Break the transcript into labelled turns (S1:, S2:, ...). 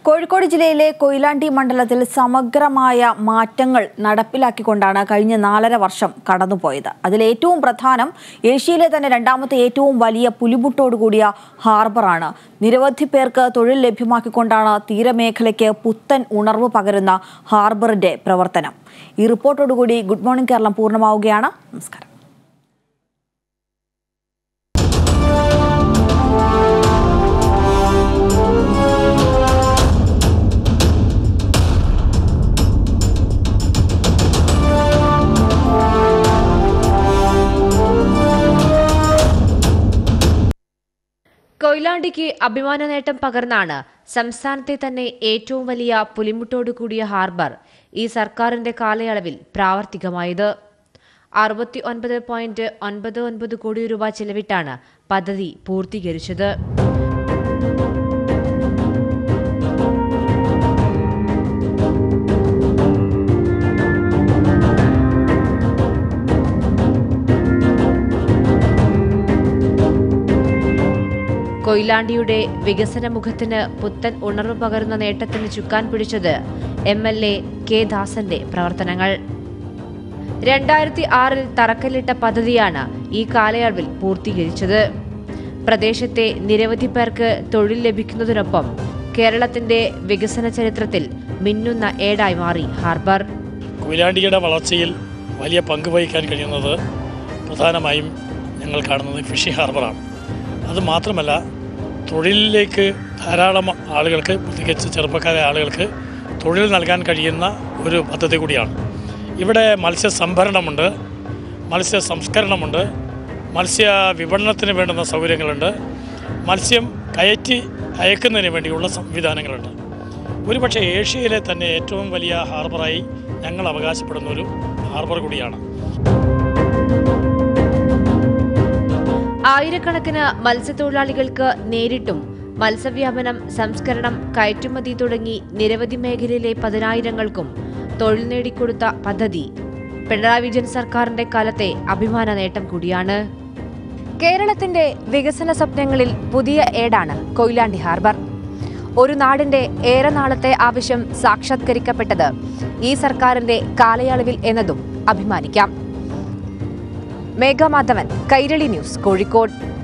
S1: കോഴിക്കോട് ജില്ലയിലെ കൊയിലാണ്ടി മണ്ഡലത്തിൽ സമഗ്രമായ മാറ്റങ്ങൾ നടപ്പിലാക്കിക്കൊണ്ടാണ് കഴിഞ്ഞ നാലര വർഷം കടന്നുപോയത് അതിൽ ഏറ്റവും പ്രധാനം ഏഷ്യയിലെ തന്നെ രണ്ടാമത്തെ ഏറ്റവും വലിയ പുലിമുട്ടോടുകൂടിയ ഹാർബറാണ് നിരവധി പേർക്ക് തൊഴിൽ ലഭ്യമാക്കിക്കൊണ്ടാണ് തീരമേഖലയ്ക്ക് പുത്തൻ ഉണർവ് പകരുന്ന ഹാർബറിന്റെ പ്രവർത്തനം ഈ റിപ്പോർട്ടോടുകൂടി ഗുഡ് മോർണിംഗ് കേരളം പൂർണ്ണമാവുകയാണ് നമസ്കാരം
S2: കൊയിലാണ്ടിക്ക് അഭിമാന നേട്ടം പകർന്നാണ് സംസ്ഥാനത്തെ തന്നെ ഏറ്റവും വലിയ പുലിമുട്ടോടു കൂടിയ ഹാർബർ ഈ സർക്കാരിന്റെ കാലയളവിൽ പ്രാവർത്തികമായത് അറുപത്തി ഒൻപത് പോയിന്റ് ഒൻപത് ഒൻപത് കോടി രൂപ ചെലവിട്ടാണ് പദ്ധതി പൂർത്തീകരിച്ചത് കൊയിലാണ്ടിയുടെ വികസന മുഖത്തിന് പുത്തൻ ഉണർവ് പകരുന്ന നേട്ടത്തിന് ചുക്കാൻ പിടിച്ചത് എം എൽ എ കെ ദാസന്റെ പ്രവർത്തനങ്ങൾ രണ്ടായിരത്തി ആറിൽ തറക്കല്ലിട്ട പദ്ധതിയാണ് ഈ കാലയളവിൽ പൂർത്തീകരിച്ചത് പ്രദേശത്തെ നിരവധി പേർക്ക് തൊഴിൽ ലഭിക്കുന്നതിനൊപ്പം കേരളത്തിന്റെ വികസന ചരിത്രത്തിൽ മിന്നുന്ന ഏടായി മാറി ഹാർബർ
S3: കൊയിലാണ്ടിയുടെ വളർച്ചയിൽ വലിയ പങ്ക് വഹിക്കാൻ കഴിയുന്നത് പ്രധാനമായും ഞങ്ങൾ കാണുന്നത് ഫിഷിംഗ് ഹാർബറാണ് അത് മാത്രമല്ല തൊഴിലിലേക്ക് ധാരാളം ആളുകൾക്ക് പ്രത്യേകിച്ച് ചെറുപ്പക്കാരായ ആളുകൾക്ക് തൊഴിൽ നൽകാൻ കഴിയുന്ന ഒരു പദ്ധതി കൂടിയാണ് ഇവിടെ മത്സ്യ സംഭരണമുണ്ട് മത്സ്യ സംസ്കരണമുണ്ട് മത്സ്യ വിപണനത്തിന് വേണ്ടുന്ന സൗകര്യങ്ങളുണ്ട് മത്സ്യം കയറ്റി അയക്കുന്നതിന് വേണ്ടിയുള്ള സംവിധാനങ്ങളുണ്ട് ഒരുപക്ഷെ ഏഷ്യയിലെ തന്നെ ഏറ്റവും വലിയ ഹാർബറായി ഞങ്ങൾ അവകാശപ്പെടുന്ന ഒരു ഹാർബർ കൂടിയാണ്
S2: ആയിരക്കണക്കിന് മത്സ്യത്തൊഴിലാളികൾക്ക് നേരിട്ടും മത്സ്യവ്യാപനം സംസ്കരണം കയറ്റുമതി തുടങ്ങി നിരവധി മേഖലയിലെ പതിനായിരങ്ങൾക്കും തൊഴിൽ നേടിക്കൊടുത്ത പദ്ധതി പിണറായി വിജയൻ സർക്കാരിന്റെ കാലത്തെ അഭിമാന നേട്ടം കൂടിയാണ് കേരളത്തിന്റെ വികസന സ്വപ്നങ്ങളിൽ പുതിയ ഏടാണ് കൊയിലാണ്ടി ഹാർബർ ഒരു നാടിന്റെ ഏറെ നാളത്തെ ആവശ്യം സാക്ഷാത്കരിക്കപ്പെട്ടത് ഈ സർക്കാരിന്റെ കാലയളവിൽ എന്നതും അഭിമാനിക്കാം മേഘമാധവൻ കൈരളി ന്യൂസ് കോഴിക്കോട്